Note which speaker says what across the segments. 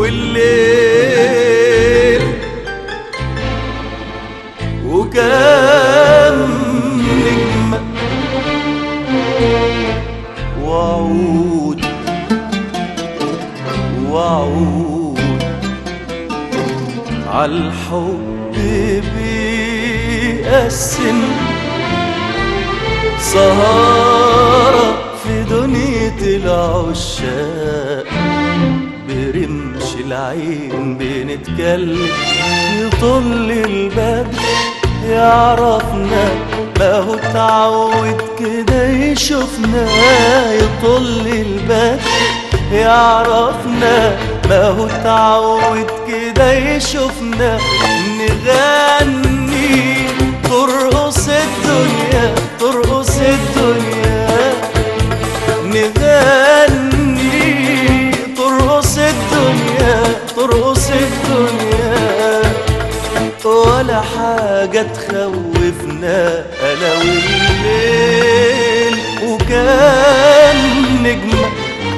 Speaker 1: والليل وكم نجمة وعود وعود عالحب بيقسم سهارة في دنيا العشاق برمش العين بنتكلم يطل الباب يعرفنا ما هو اتعود كده يشوفنا يطل الباب يعرفنا ما هو اتعود كده يشوفنا نغني ترقص الدنيا ترقص الدنيا نغني ترقص الدنيا ترقص الدنيا ولا حاجة تخوفنا أنا والليل وكان نجمة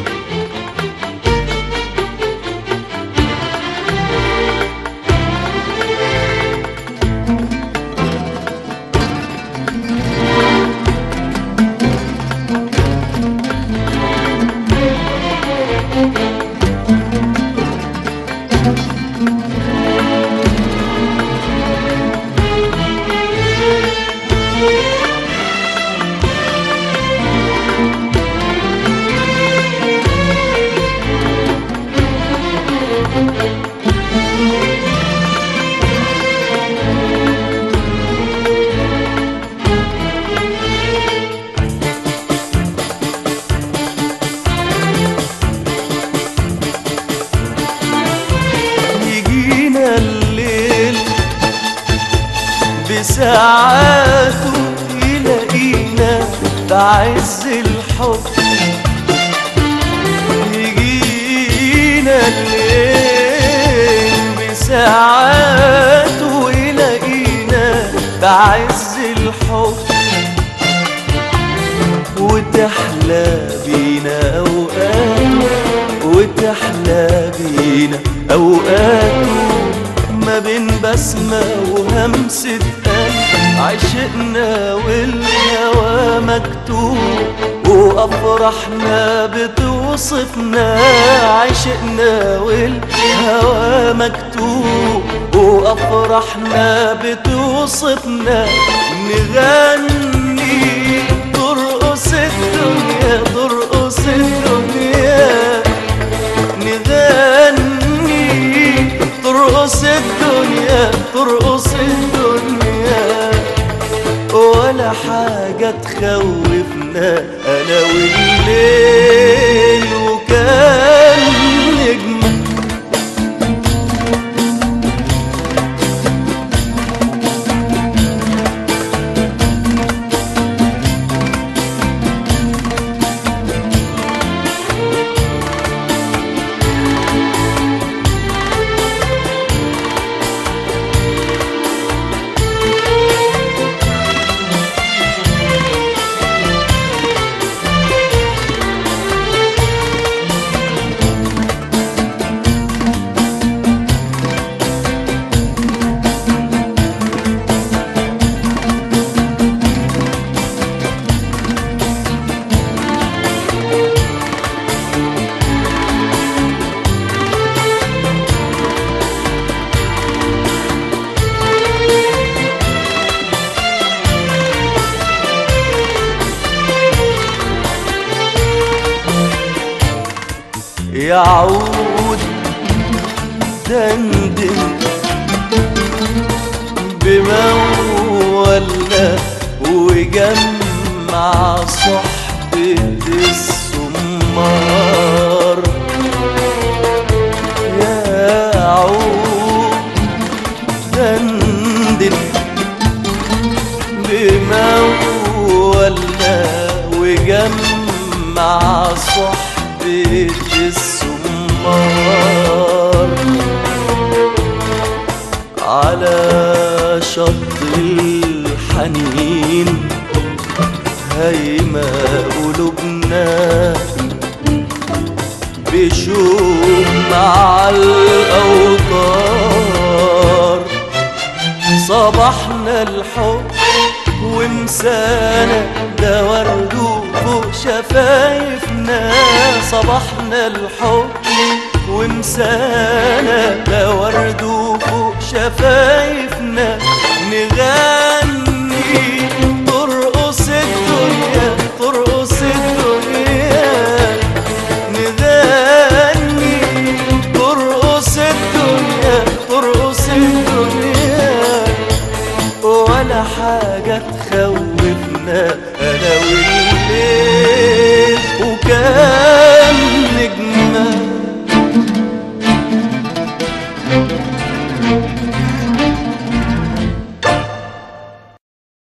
Speaker 1: يجينا الليل بساعاته يلاقينا بعز الحب يجينا الليل بساعاته يلاقينا بعز الحب وتحلى بينا اوقات وتحلى بينا اوقات ما بين بسمة وهمسة قلب عشقنا والهوى مكتوب وأفرحنا بتوصفنا عشقنا والهوى مكتوب وأفرحنا بتوصفنا نغني ترقص الدنيا ترقص الدنيا نغني ترقص الدنيا ترقص الدنيا ولا حاجة تخوفنا أنا والليل وكان نجمة يعود دندن بمولى وجمع صحبة السمار يعود دندن بمولى وجمع صحبة السمار على شط الحنين هيما قلوبنا بشوق مع وطار صباحنا الحب ومسانا ده ورده فوق شفايفنا صباحنا الحب ومسانا ده ورده فوق شفايفنا نغني ترقص الدنيا ترقص الدنيا نغني ترقص الدنيا ترقص الدنيا ولا حاجة تخوفنا أنا والليل وكان نجمة